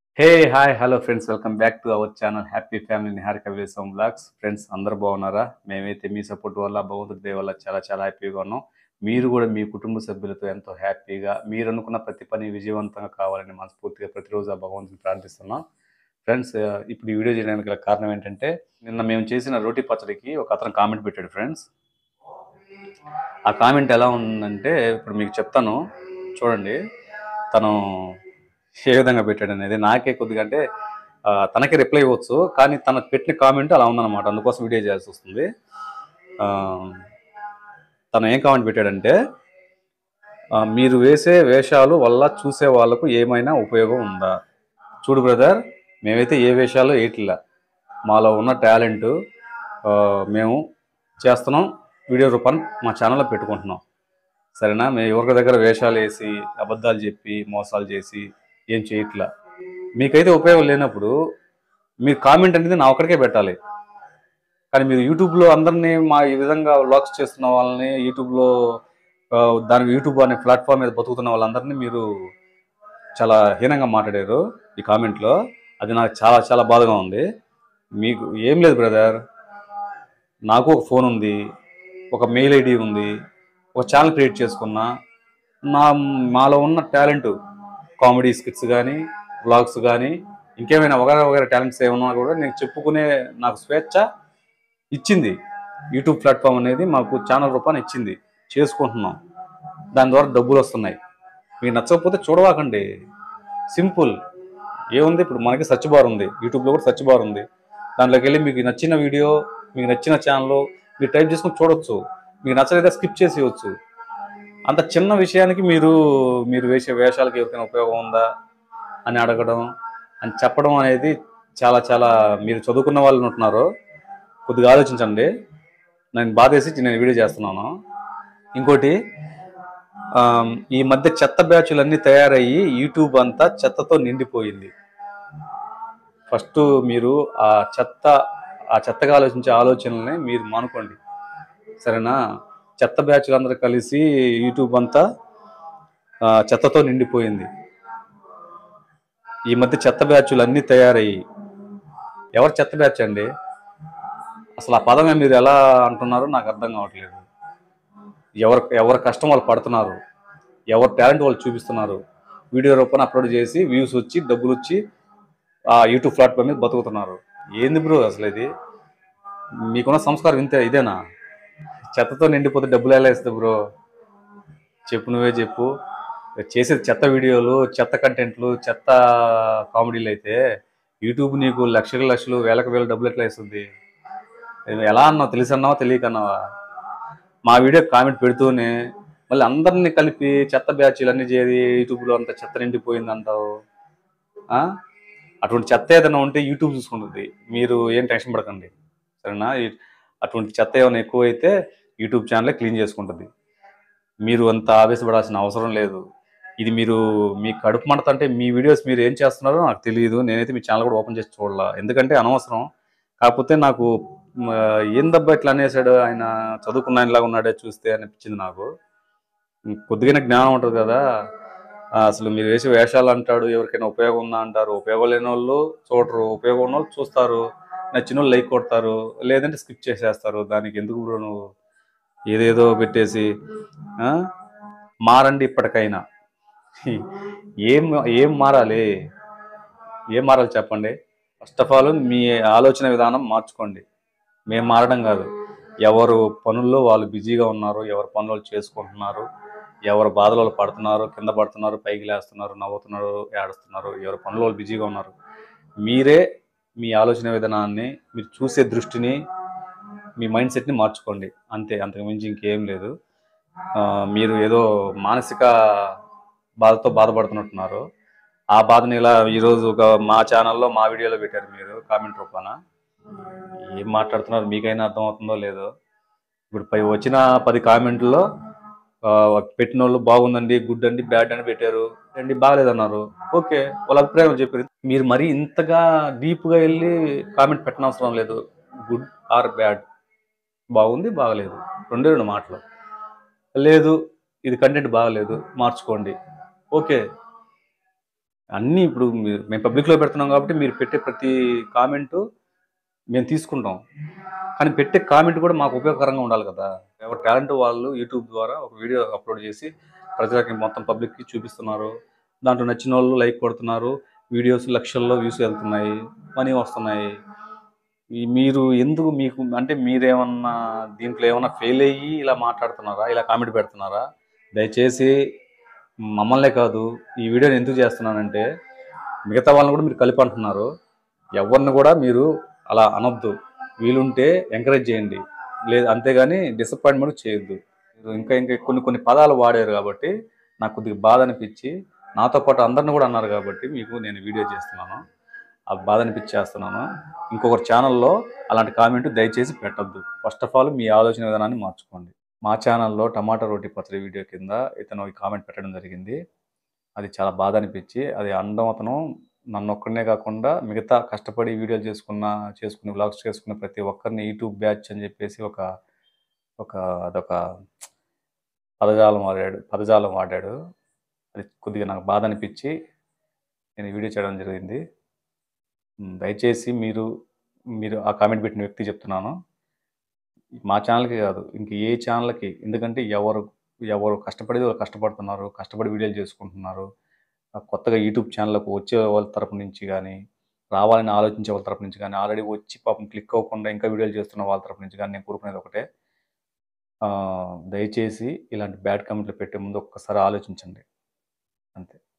Hey hi hello friends welcome back to our channel happy family Niharika విలేసం blogs friends అందరు బాగున్నారా మేమైతే మీ support వల్ల భగవంతుడి దయ వల్ల చాలా చాలా హ్యాపీగా ఉన్నాం మీరు కూడా మీ కుటుంబ సభ్యులతో ఎంతో హ్యాపీగా మీరు అనుకున్న ప్రతి పని విజయవంతంగా కావాలని మనస్ఫూర్తిగా ప్రతిరోజు ఆ భగవంతుని ప్రార్థిస్తున్నాం ఫ్రెండ్స్ ఇప్పుడు ఈ వీడియో చేయడానికి గల కారణం ఏంటంటే నిన్న మేము చేసిన రోటీ పచ్చడికి ఒక అతను కామెంట్ పెట్టాడు ఫ్రెండ్స్ ఆ కామెంట్ ఎలా ఉందంటే ఇప్పుడు మీకు చెప్తాను చూడండి తను ఏ విధంగా పెట్టాడు అనేది నాకే కొద్దిగా అంటే ఆ, తనకి రిప్లై ఇవ్వచ్చు కానీ తన పెట్టిన కామెంట్ అలా ఉందన్నమాట అందుకోసం వీడియో చేయాల్సి వస్తుంది ఆ, తను ఏం కామెంట్ పెట్టాడంటే ఆ, మీరు వేసే వేషాలు వల్ల చూసే వాళ్ళకు ఏమైనా ఉపయోగం ఉందా చూడు బ్రదర్ మేమైతే ఏ వేషాలు వేయట్లా మాలో ఉన్న టాలెంట్ మేము చేస్తున్నాం వీడియో రూపాన్ని మా ఛానల్లో పెట్టుకుంటున్నాం సరేనా మేము ఎవరి దగ్గర వేషాలు వేసి అబద్ధాలు చెప్పి మోసాలు చేసి ఏం చేయట్లా మీకైతే ఉపయోగం లేనప్పుడు మీరు కామెంట్ అనేది నా ఒక్కడికే పెట్టాలి కానీ మీరు యూట్యూబ్లో అందరినీ మా ఈ విధంగా వ్లాగ్స్ చేస్తున్న వాళ్ళని యూట్యూబ్లో ఆ, దానికి యూట్యూబ్ అనే ప్లాట్ఫామ్ మీద బతుకుతున్న వాళ్ళందరినీ మీరు చాలా హీనంగా మాట్లాడారు ఈ కామెంట్లో అది నాకు చాలా చాలా బాధగా ఉంది మీకు ఏం లేదు బ్రదర్ నాకు ఒక ఫోన్ ఉంది ఒక మెయిల్ ఐడి ఉంది ఒక ఛానల్ క్రియేట్ చేసుకున్నా నా మాలో ఉన్న టాలెంట్ కామెడీ స్కిట్స్ కానీ వ్లాగ్స్ కానీ ఇంకేమైనా వగైరా వగైరా టాలెంట్స్ ఏమన్నా కూడా నేను చెప్పుకునే నాకు స్వేచ్ఛ ఇచ్చింది యూట్యూబ్ ప్లాట్ఫామ్ అనేది మాకు ఛానల్ రూపాన్ని ఇచ్చింది చేసుకుంటున్నాం దాని ద్వారా డబ్బులు వస్తున్నాయి మీకు నచ్చకపోతే చూడవాకండి సింపుల్ ఏముంది ఇప్పుడు మనకి సర్చ్ బార్ ఉంది యూట్యూబ్లో కూడా సర్చ్ బార్ ఉంది దాంట్లోకి వెళ్ళి మీకు నచ్చిన వీడియో మీకు నచ్చిన ఛానల్ మీరు టైప్ చేసుకొని చూడొచ్చు మీకు నచ్చలేదా స్కిప్ చేసేయచ్చు అంత చిన్న విషయానికి మీరు మీరు వేసే వేషాలకి ఎవరికైనా ఉపయోగం ఉందా అని అడగడం అని చెప్పడం అనేది చాలా చాలా మీరు చదువుకున్న వాళ్ళు ఉంటున్నారు కొద్దిగా ఆలోచించండి నేను బాధేసి నేను వీడియో చేస్తున్నాను ఇంకోటి ఆమ్, ఈ మధ్య చెత్త బ్యాచ్లన్నీ తయారయ్యి యూట్యూబ్ అంతా చెత్తతో నిండిపోయింది ఫస్ట్ మీరు ఆ చెత్త ఆ చెత్తగా ఆలోచించే ఆలోచనల్ని మీరు మానుకోండి సరేనా చెత్త బ్యాచ్లు అందరూ కలిసి యూట్యూబ్ అంతా ఆ, చెత్తతో నిండిపోయింది ఈ మధ్య చెత్త బ్యాచ్లు అన్నీ తయారయ్యి ఎవరు చెత్త బ్యాచ్ అండి అసలు ఆ పదమే మీరు ఎలా అంటున్నారో నాకు అర్థం కావట్లేదు ఎవరు ఎవరి కష్టం వాళ్ళు పడుతున్నారు ఎవరి టాలెంట్ వాళ్ళు చూపిస్తున్నారు వీడియో రూపాన్ని అప్లోడ్ చేసి వ్యూస్ వచ్చి డబ్బులు వచ్చి ఆ యూట్యూబ్ ప్లాట్ఫామ్ మీద బతుకుతున్నారు ఏంది బ్రో అసలు ఇది మీకున్న సంస్కారం ఇంతే ఇదేనా చెత్తతో నిండిపోతే డబ్బులు ఎలా ఇస్తుంది బ్రో చెప్పు నువ్వే చెప్పు చేసేది చెత్త వీడియోలు చెత్త కంటెంట్లు చెత్త కామెడీలు అయితే యూట్యూబ్ నీకు లక్షల లక్షలు వేలకు వేల డబ్బులు ఎట్లా ఇస్తుంది ఇది ఎలా అన్నావు తెలిసి అన్నావా తెలియక అన్నావా మా వీడియో కామెంట్ పెడుతూనే మళ్ళీ అందరినీ కలిపి చెత్త బ్యాచ్లు అన్ని చేరి యూట్యూబ్లో అంత చెత్త నిండిపోయింది అంటావు ఆ? అటువంటి చెత్త ఏదైనా ఉంటే యూట్యూబ్ చూసుకుంటుంది మీరు ఏం టెన్షన్ పడకండి సరేనా ఈ- అటువంటి చెత్త ఏమైనా ఎక్కువైతే యూట్యూబ్ ఛానలే క్లీన్ చేసుకుంటుంది మీరు అంత ఆవేశపడాల్సిన అవసరం లేదు ఇది మీరు మీ కడుపు మంట అంటే మీ వీడియోస్ మీరు ఏం చేస్తున్నారో నాకు తెలియదు నేనైతే మీ ఛానల్ కూడా ఓపెన్ చేసి చూడాల ఎందుకంటే అనవసరం కాకపోతే నాకు మ, ఏం దబ్బా ఇట్లా అనేసాడు ఆయన చదువుకున్న ఆయనలాగా ఉన్నాడే చూస్తే అనిపించింది నాకు కొద్దిగా జ్ఞానం ఉంటుంది కదా ఆ, అసలు మీరు వేసే వేషాలు అంటాడు ఎవరికైనా ఉపయోగం ఉందా అంటారు ఉపయోగం లేని వాళ్ళు చూడరు ఉపయోగం ఉన్న వాళ్ళు చూస్తారు నచ్చిన వాళ్ళు లైక్ కొడతారు లేదంటే స్కిప్ చేసేస్తారు దానికి ఎందుకు బ్రో నువ్వు ఏదేదో పెట్టేసి ఆ? మారండి ఇప్పటికైనా ఏం ఏం మారాలి ఏం మారాలి చెప్పండి ఫస్ట్ ఆఫ్ ఆల్ మీ ఆలోచన విధానం మార్చుకోండి మేము మారడం కాదు ఎవరు పనుల్లో వాళ్ళు బిజీగా ఉన్నారు ఎవరు పనులు వాళ్ళు చేసుకుంటున్నారు ఎవరు బాధలు వాళ్ళు పడుతున్నారు కింద పడుతున్నారు పైకి లేస్తున్నారు నవ్వుతున్నారు ఏడుస్తున్నారు ఎవరు పనులు వాళ్ళు బిజీగా ఉన్నారు మీరే మీ ఆలోచన విధానాన్ని మీరు చూసే దృష్టిని మీ మైండ్ సెట్ని మార్చుకోండి అంతే అంతకు మించి ఇంకేం లేదు ఆ, మీరు ఏదో మానసిక బాధతో బాధపడుతున్నట్టున్నారు ఆ బాధని ఇలా ఈరోజు ఒక మా ఛానల్లో మా వీడియోలో పెట్టారు మీరు కామెంట్ రూపాన ఏం మాట్లాడుతున్నారు మీకైనా అర్థమవుతుందో లేదో ఇప్పుడు పై వచ్చిన పది కామెంట్లో ఆ, పెట్టిన వాళ్ళు బాగుందండి గుడ్ అండి బ్యాడ్ అని పెట్టారు అండి బాగలేదన్నారు ఓకే వాళ్ళ అభిప్రాయం చెప్పారు మీరు మరీ ఇంతగా డీప్గా వెళ్ళి కామెంట్ పెట్టనవసరం లేదు గుడ్ ఆర్ బ్యాడ్ బాగుంది బాగలేదు రెండే రెండు మాటలు లేదు ఇది కంటెంట్ బాగలేదు మార్చుకోండి ఓకే అన్నీ ఇప్పుడు మీ- మేము పబ్లిక్లో పెడుతున్నాం కాబట్టి మీరు పెట్టే ప్రతి కామెంటు మేము తీసుకుంటాం కానీ పెట్టే కామెంట్ కూడా మాకు ఉపయోగకరంగా ఉండాలి కదా ఎవరి టాలెంట్ వాళ్ళు యూట్యూబ్ ద్వారా ఒక వీడియో అప్లోడ్ చేసి ప్రజలకి మొత్తం పబ్లిక్కి చూపిస్తున్నారు దాంట్లో నచ్చిన వాళ్ళు లైక్ కొడుతున్నారు వీడియోస్ లక్షల్లో వ్యూస్ వెళ్తున్నాయి మనీ వస్తున్నాయి ఈ మీరు ఎందుకు మీకు అంటే మీరేమన్నా దీంట్లో ఏమన్నా ఫెయిల్ అయ్యి ఇలా మాట్లాడుతున్నారా ఇలా కామెంట్ పెడుతున్నారా దయచేసి మమ్మల్నే కాదు ఈ వీడియోని ఎందుకు చేస్తున్నానంటే మిగతా వాళ్ళని కూడా మీరు కలిపి అంటున్నారు ఎవరిని కూడా మీరు అలా అనొద్దు వీలుంటే ఎంకరేజ్ చేయండి లేదు అంతేగాని డిసప్పాయింట్మెంట్ చేయొద్దు మీరు ఇంకా ఇంకా కొన్ని కొన్ని పదాలు వాడారు కాబట్టి నాకు కొద్దిగా బాధ అనిపించి నాతో పాటు అందరిని కూడా అన్నారు కాబట్టి మీకు నేను వీడియో చేస్తున్నాను ఆ బాధ అనిపించి చేస్తున్నాను ఇంకొకరి ఛానల్లో అలాంటి కామెంట్ దయచేసి పెట్టద్దు ఫస్ట్ ఆఫ్ ఆల్ మీ ఆలోచన విధానాన్ని మార్చుకోండి మా ఛానల్లో టమాటా రోటీ పచ్చడి వీడియో కింద ఇతను ఈ కామెంట్ పెట్టడం జరిగింది అది చాలా బాధ అనిపించి అది అనడం అతను నన్ను ఒక్కడనే కాకుండా మిగతా కష్టపడి వీడియోలు చేసుకున్న చేసుకుని వ్లాగ్స్ చేసుకున్న ప్రతి ఒక్కరిని యూట్యూబ్ బ్యాచ్ అని చెప్పేసి ఒక ఒక అదొక పదజాలం వాడాడు పదజాలం వాడాడు అది కొద్దిగా నాకు బాధ అనిపించి నేను ఈ వీడియో చేయడం జరిగింది ఉమ్, దయచేసి మీరు మీరు ఆ కామెంట్ పెట్టిన వ్యక్తి చెప్తున్నాను మా ఛానల్కి కాదు ఇంక ఏ ఛానల్కి ఎందుకంటే ఎవరు ఎవరు కష్టపడేది వాళ్ళు కష్టపడుతున్నారు కష్టపడి వీడియోలు చేసుకుంటున్నారు ఆ కొత్తగా యూట్యూబ్ ఛానల్కి వచ్చే వాళ్ళ తరపు నుంచి కానీ రావాలని ఆలోచించే వాళ్ళ తరపు నుంచి కానీ ఆల్రెడీ వచ్చి పాపం క్లిక్ అవ్వకుండా ఇంకా వీడియోలు చేస్తున్న వాళ్ళ తరపు నుంచి కానీ నేను కోరుకునేది ఒకటే ఆ, దయచేసి ఇలాంటి బ్యాడ్ కామెంట్లు పెట్టే ముందు ఒక్కసారి ఆలోచించండి అంతే